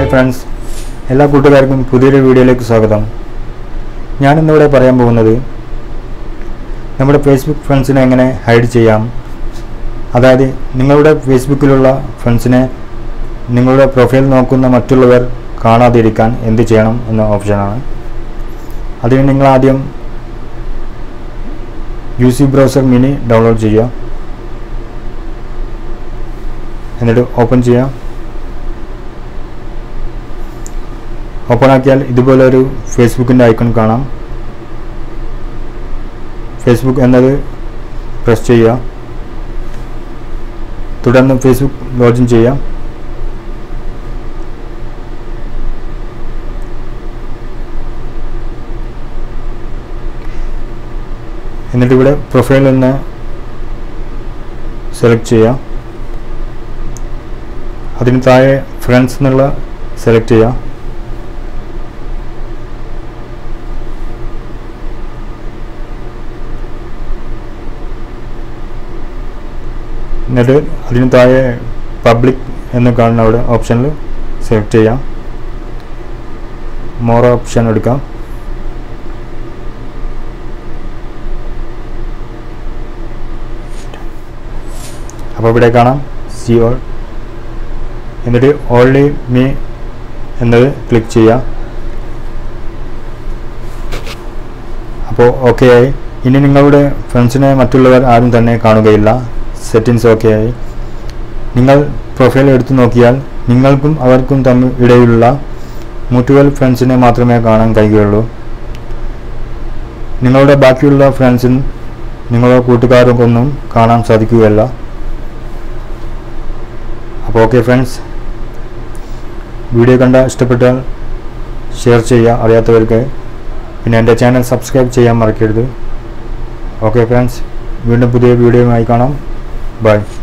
friends എല്ലാ കൂട്ടുകാർക്കും പുതിയൊരു വീഡിയോയിലേക്ക് സ്വാഗതം ഞാൻ ഇന്നിവിടെ പറയാൻ പോകുന്നത് നമ്മുടെ ഫേസ്ബുക്ക് ഫ്രണ്ട്സിനെ എങ്ങനെ ഹൈഡ് ചെയ്യാം അതായത് നിങ്ങളുടെ ഫേസ്ബുക്കിലുള്ള ഫ്രണ്ട്സിനെ നിങ്ങളുടെ പ്രൊഫൈൽ നോക്കുന്ന മറ്റുള്ളവർ കാണാതിരിക്കാൻ എന്ത് ചെയ്യണം എന്ന ഓപ്ഷനാണ് അതിന് നിങ്ങൾ ആദ്യം U C browser mini download ചെയ്യുക എന്നിട്ട് ഓപ്പൺ ചെയ്യാം ഓപ്പൺ ആക്കിയാൽ ഇതുപോലെ ഒരു ഫേസ്ബുക്കിൻ്റെ ഐക്കൺ കാണാം ഫേസ്ബുക്ക് എന്നത് പ്രസ് ചെയ്യുക തുടർന്ന് ഫേസ്ബുക്ക് ലോഗിൻ ചെയ്യാം എന്നിട്ട് ഇവിടെ പ്രൊഫൈൽ നിന്ന് സെലക്ട് ചെയ്യാം അതിന് താഴെ ഫ്രണ്ട്സ് എന്നുള്ള സെലക്ട് ചെയ്യാം എന്നിട്ട് അതിന് താഴെ പബ്ലിക് എന്ന് കാണുന്ന അവിടെ ഓപ്ഷനിൽ സെലക്ട് ചെയ്യാം മോർ ഓപ്ഷൻ എടുക്കാം അപ്പോൾ ഇവിടെ കാണാം സി ഓൾ എന്നിട്ട് ഓൺലി മീ എന്നത് ക്ലിക്ക് ചെയ്യാം അപ്പോൾ ഓക്കെ ആയി ഇനി നിങ്ങളുടെ ഫ്രണ്ട്സിനെ മറ്റുള്ളവർ ആരും തന്നെ കാണുകയില്ല സെറ്റിങ്സ് ഓക്കെ ആയി നിങ്ങൾ പ്രൊഫൈൽ എടുത്തു നോക്കിയാൽ നിങ്ങൾക്കും അവർക്കും തമ്മിൽ ഇടയിലുള്ള മുറ്റുവൽ ഫ്രണ്ട്സിനെ മാത്രമേ കാണാൻ കഴിയുകയുള്ളൂ നിങ്ങളുടെ ബാക്കിയുള്ള ഫ്രണ്ട്സിന് നിങ്ങളുടെ കൂട്ടുകാർക്കൊന്നും കാണാൻ സാധിക്കുകയല്ല അപ്പോൾ ഓക്കെ ഫ്രണ്ട്സ് വീഡിയോ കണ്ട ഇഷ്ടപ്പെട്ടാൽ ഷെയർ ചെയ്യുക അറിയാത്തവർക്ക് പിന്നെ എൻ്റെ ചാനൽ സബ്സ്ക്രൈബ് ചെയ്യാൻ മറക്കരുത് ഓക്കെ ഫ്രണ്ട്സ് വീണ്ടും പുതിയ വീഡിയോയുമായി കാണാം ബൈ